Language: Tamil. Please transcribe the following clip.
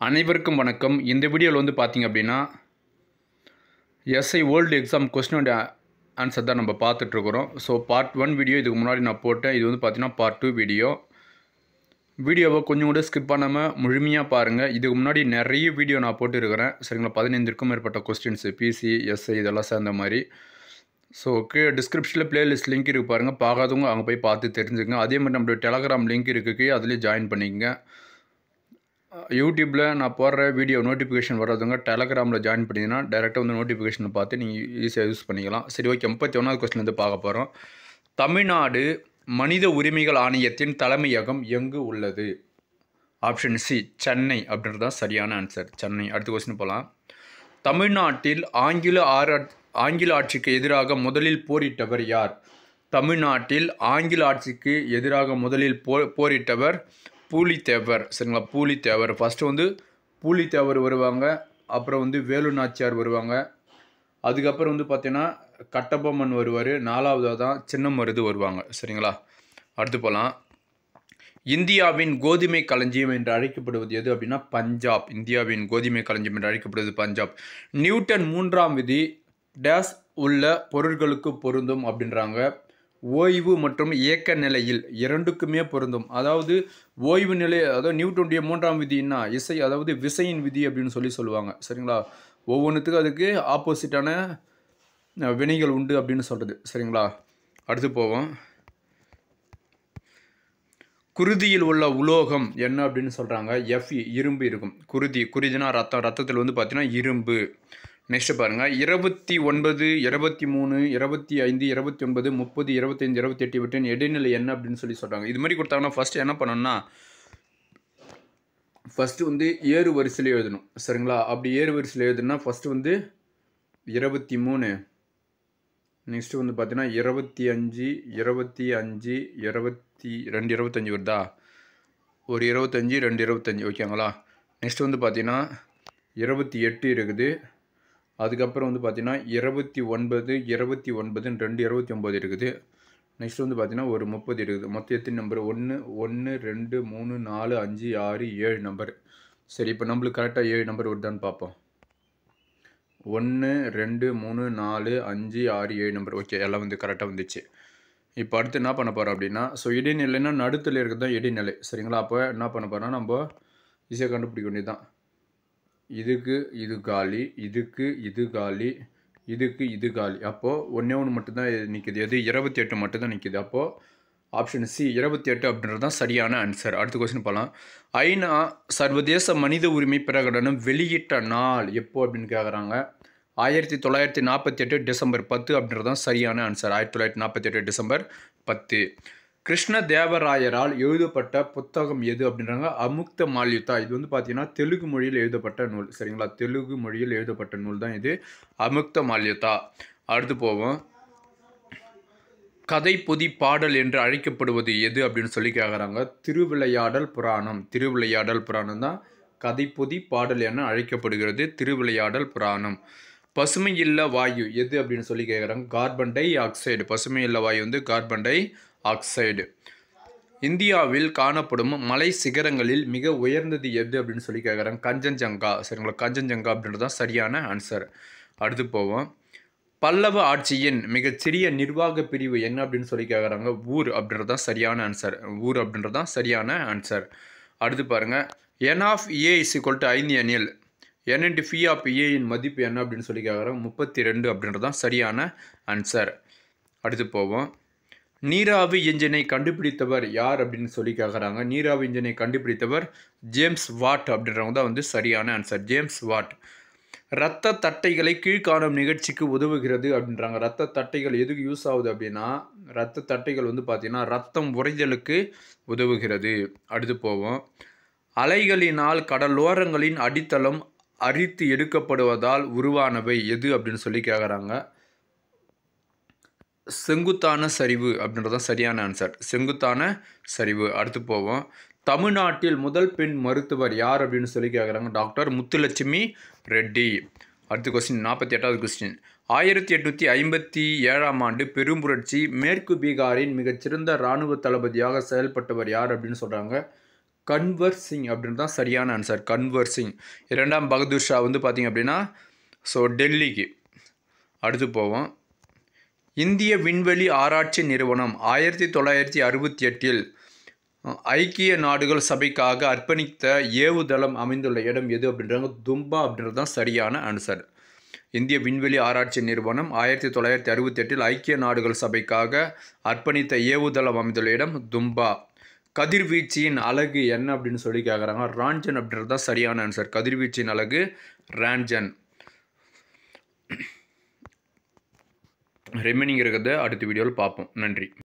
அனைவருக்கும் வணக்கம் இந்த வீடியோவில் வந்து பார்த்தீங்க அப்படின்னா SI world exam question and answer தான் நம்ம பார்த்துட்ருக்குறோம் ஸோ பார்ட் ஒன் வீடியோ இதுக்கு முன்னாடி நான் போட்டேன் இது வந்து பார்த்தீங்கன்னா பார்ட் டூ வீடியோ வீடியோவை கொஞ்சம் கூட ஸ்கிப் பண்ணாமல் முழுமையாக பாருங்கள் இதுக்கு முன்னாடி நிறைய வீடியோ நான் போட்டுருக்கிறேன் சரிங்களா பதினைந்திற்கும் மேற்பட்ட கொஸ்டின்ஸு பிசி எஸ்ஐ இதெல்லாம் சேர்ந்த மாதிரி ஸோ கீழே டிஸ்கிரிப்ஷனில் பிளேலிஸ்ட் லிங்க் இருக்குது பாருங்கள் பார்க்காதவங்க அங்கே போய் பார்த்து தெரிஞ்சுங்க அதே மாதிரி நம்மளுடைய டெலகிராம் லிங்க் இருக்குது அதுலேயே ஜாயின் பண்ணிக்கங்க யூடியூப்பில் நான் போடுற வீடியோ நோட்டிஃபிகேஷன் வர்றதுங்க டெலகிராமில் ஜாயின் பண்ணிங்கன்னா டேரெக்டாக வந்து நோட்டிஃபிகேஷனை பார்த்து நீங்கள் ஈஸியாக யூஸ் பண்ணிக்கலாம் சரி ஓகே முப்பத்தி ஒன்றாவது கொஸ்டின் வந்து பார்க்க போகிறோம் தமிழ்நாடு மனித உரிமைகள் ஆணையத்தின் தலைமையகம் எங்கு உள்ளது ஆப்ஷன் சி சென்னை அப்படின்றது தான் சரியான ஆன்சர் சென்னை அடுத்த கொஸ்டின் போகலாம் தமிழ்நாட்டில் ஆங்கில ஆர ஆங்கில ஆட்சிக்கு எதிராக முதலில் போரிட்டவர் யார் தமிழ்நாட்டில் ஆங்கில ஆட்சிக்கு எதிராக முதலில் போ போரிட்டவர் பூலித்தேவர் சரிங்களா பூலித்தேவர் ஃபஸ்ட்டு வந்து பூலித்தேவர் வருவாங்க அப்புறம் வந்து வேலு நாச்சியார் வருவாங்க அதுக்கப்புறம் வந்து பார்த்தீங்கன்னா கட்டபொம்மன் வருவார் நாலாவதாக தான் சின்ன மருது வருவாங்க சரிங்களா அடுத்து போகலாம் இந்தியாவின் கோதுமை களஞ்சியம் என்று அழைக்கப்படுவது எது அப்படின்னா பஞ்சாப் இந்தியாவின் கோதுமை களஞ்சியம் என்று அழைக்கப்படுவது பஞ்சாப் நியூட்டன் மூன்றாம் விதி டேஸ் உள்ள பொருட்களுக்கு பொருந்தும் அப்படின்றாங்க ஓய்வு மற்றும் இயக்க நிலையில் இரண்டுக்குமே பொருந்தும் அதாவது ஓய்வு நிலை அதாவது நியூட்டனுடைய மூன்றாம் விதினா இசை அதாவது விசையின் விதி அப்படின்னு சொல்லி சொல்லுவாங்க சரிங்களா ஒவ்வொன்றுத்துக்கும் அதுக்கு ஆப்போசிட்டான அஹ், வினைகள் உண்டு அப்படின்னு சொல்கிறது சரிங்களா அடுத்து போவோம் குருதியில் உள்ள உலோகம் என்ன அப்படின்னு சொல்கிறாங்க எஃப்இ இரும்பு இருக்கும் குருதி குருதினா ரத்தம் ரத்தத்தில் வந்து பார்த்தீங்கன்னா இரும்பு நெக்ஸ்ட் பாருங்கள் இருபத்தி ஒன்பது இருபத்தி மூணு இருபத்தி ஐந்து இருபத்தி ஒன்பது முப்பது இருபத்தைந்து இருபத்தெட்டு இவற்றின் இடைநிலை என்ன அப்படின்னு சொல்லி சொல்கிறாங்க இது மாதிரி கொடுத்தாங்கன்னா ஃபஸ்ட்டு என்ன பண்ணணும்னா ஃபஸ்ட்டு வந்து ஏறு வரிசையில் எழுதணும் சரிங்களா அப்படி ஏறு வரிசையில் எழுதுனா ஃபஸ்ட்டு வந்து இருபத்தி மூணு நெக்ஸ்ட்டு வந்து பார்த்தீங்கன்னா இருபத்தி அஞ்சு இருபத்தி அஞ்சு இருபத்தி ரெண்டு இருபத்தஞ்சி வருதா ஒரு இருபத்தஞ்சி ரெண்டு இருபத்தஞ்சி ஓகேங்களா நெக்ஸ்ட் வந்து பார்த்தீங்கன்னா இருபத்தி எட்டு இருக்குது அதுக்கப்புறம் வந்து பார்த்தீங்கன்னா இருபத்தி ஒன்பது இருபத்தி ஒன்பதுன்னு ரெண்டு இருபத்தி ஒம்பது இருக்குது நெக்ஸ்ட் வந்து பார்த்தீங்கன்னா ஒரு முப்பது இருக்குது மொத்தம் எத்தனை நம்பர் ஒன்று ஒன்று ரெண்டு மூணு நாலு அஞ்சு ஆறு ஏழு நம்பர் சரி இப்போ நம்மளுக்கு கரெக்டாக ஏழு நம்பர் வருதான்னு பார்ப்போம் ஒன்று ரெண்டு மூணு நாலு அஞ்சு ஆறு ஏழு நம்பர் ஓகே எல்லாம் வந்து கரெக்டாக வந்துச்சு இப்போ அடுத்து என்ன பண்ண போகிறோம் அப்படின்னா ஸோ இடைநிலைன்னா நடுத்தில் இருக்கிறது தான் இடைநிலை சரிங்களா அப்போ என்ன பண்ண போகிறோம்னா நம்ம ஈஸியாக கண்டுபிடிக்க வேண்டியது தான் இதுக்கு இது காலி இதுக்கு இது காலி இதுக்கு இது காலி அப்போது ஒன்றே ஒன்று மட்டும்தான் நிற்கிது எது இருபத்தி எட்டு மட்டும்தான் நிற்கிது அப்போது ஆப்ஷன் சி இருபத்தி எட்டு அப்படின்றது தான் சரியான ஆன்சர் அடுத்த கொஸ்டின் போகலாம் ஐநா சர்வதேச மனித உரிமை பிரகடனம் வெளியிட்ட நாள் எப்போ அப்படின்னு கேட்குறாங்க ஆயிரத்தி தொள்ளாயிரத்தி நாற்பத்தி எட்டு டிசம்பர் பத்து அப்படின்றது தான் சரியான ஆன்சர் ஆயிரத்தி தொள்ளாயிரத்தி நாற்பத்தி எட்டு டிசம்பர் பத்து கிருஷ்ண தேவராயரால் எழுதப்பட்ட புத்தகம் எது அப்படின்றாங்க அமுக்த மால்யுத்தா இது வந்து பார்த்தீங்கன்னா தெலுங்கு மொழியில் எழுதப்பட்ட நூல் சரிங்களா தெலுங்கு மொழியில் எழுதப்பட்ட நூல் தான் இது அமுக்த மால்யுத்தா அடுத்து போவோம் கதை பொதி பாடல் என்று அழைக்கப்படுவது எது அப்படின்னு சொல்லி கேட்குறாங்க திருவிளையாடல் புராணம் திருவிளையாடல் புராணம் தான் கதை பொதி பாடல் என அழைக்கப்படுகிறது திருவிளையாடல் புராணம் பசுமை இல்ல வாயு எது அப்படின்னு சொல்லி கேட்குறாங்க கார்பன் டை ஆக்சைடு பசுமை இல்ல வாயு வந்து கார்பன் டை ஆக்சைடு இந்தியாவில் காணப்படும் மலை சிகரங்களில் மிக உயர்ந்தது எது அப்படின்னு சொல்லி கேட்குறாங்க கஞ்சன்ஜங்கா சரிங்களா கஞ்சன்ஜங்கா அப்படின்றது தான் சரியான ஆன்சர் அடுத்து போவோம் பல்லவ ஆட்சியின் மிகச்சிறிய நிர்வாக பிரிவு என்ன அப்படின்னு சொல்லி கேட்குறாங்க ஊர் அப்படின்றது தான் சரியான ஆன்சர் ஊர் அப்படின்றது தான் சரியான ஆன்சர் அடுத்து பாருங்க n of A is equal to ஐந்து எண்ணில் என் இன்ட்டு ஃபி ஆஃப் ஏயின் மதிப்பு என்ன அப்படின்னு சொல்லி கேட்குறாங்க முப்பத்தி ரெண்டு அப்படின்றது தான் சரியான ஆன்சர் அடுத்து போவோம் நீராவி என்ஜினை கண்டுபிடித்தவர் யார் அப்படின்னு சொல்லி கேட்குறாங்க நீராவி என்ஜினை கண்டுபிடித்தவர் ஜேம்ஸ் வாட் அப்படின்றவங்க தான் வந்து சரியான ஆன்சர் ஜேம்ஸ் வாட் இரத்த தட்டைகளை கீழ்காணும் நிகழ்ச்சிக்கு உதவுகிறது அப்படின்றாங்க இரத்த தட்டைகள் எதுக்கு யூஸ் ஆகுது அப்படின்னா இரத்த தட்டைகள் வந்து பார்த்திங்கன்னா ரத்தம் உறைதலுக்கு உதவுகிறது அடுத்து போவோம் அலைகளினால் கடலோரங்களின் அடித்தளம் அரித்து எடுக்கப்படுவதால் உருவானவை எது அப்படின்னு சொல்லி கேட்குறாங்க செங்குத்தான சரிவு அப்படின்றது தான் சரியான ஆன்சர் செங்குத்தான சரிவு அடுத்து போவோம் தமிழ்நாட்டில் முதல் பெண் மருத்துவர் யார் அப்படின்னு சொல்லி கேட்குறாங்க டாக்டர் முத்துலட்சுமி ரெட்டி அடுத்த கொஸ்டின் நாற்பத்தி எட்டாவது கொஸ்டின் ஆயிரத்தி எட்நூற்றி ஐம்பத்தி ஏழாம் ஆண்டு பெரும்புரட்சி மேற்கு பீகாரின் மிகச்சிறந்த இராணுவ தளபதியாக செயல்பட்டவர் யார் அப்படின்னு சொல்கிறாங்க கன்வர் சிங் அப்படின்னு தான் சரியான ஆன்சர் கன்வர் சிங் இரண்டாம் பகதூர் ஷா வந்து பார்த்தீங்க அப்படின்னா ஸோ டெல்லிக்கு அடுத்து போவோம் இந்திய விண்வெளி ஆராய்ச்சி நிறுவனம் ஆயிரத்தி தொள்ளாயிரத்தி அறுபத்தி எட்டில் ஐக்கிய நாடுகள் சபைக்காக அர்ப்பணித்த ஏவுதளம் அமைந்துள்ள இடம் எது அப்படின்றாங்க தும்பா அப்படின்றது தான் சரியான ஆன்சர் இந்திய விண்வெளி ஆராய்ச்சி நிறுவனம் ஆயிரத்தி தொள்ளாயிரத்தி அறுபத்தி எட்டில் ஐக்கிய நாடுகள் சபைக்காக அர்ப்பணித்த ஏவுதளம் அமைந்துள்ள இடம் தும்பா கதிர்வீச்சின் அலகு என்ன அப்படின்னு சொல்லி கேட்குறாங்க ராஞ்சன் அப்படின்றது தான் சரியான ஆன்சர் கதிர்வீச்சின் அலகு ராஞ்சன் ரெமினிங் இருக்கிறத அடுத்த வீடியோவில் பார்ப்போம் நன்றி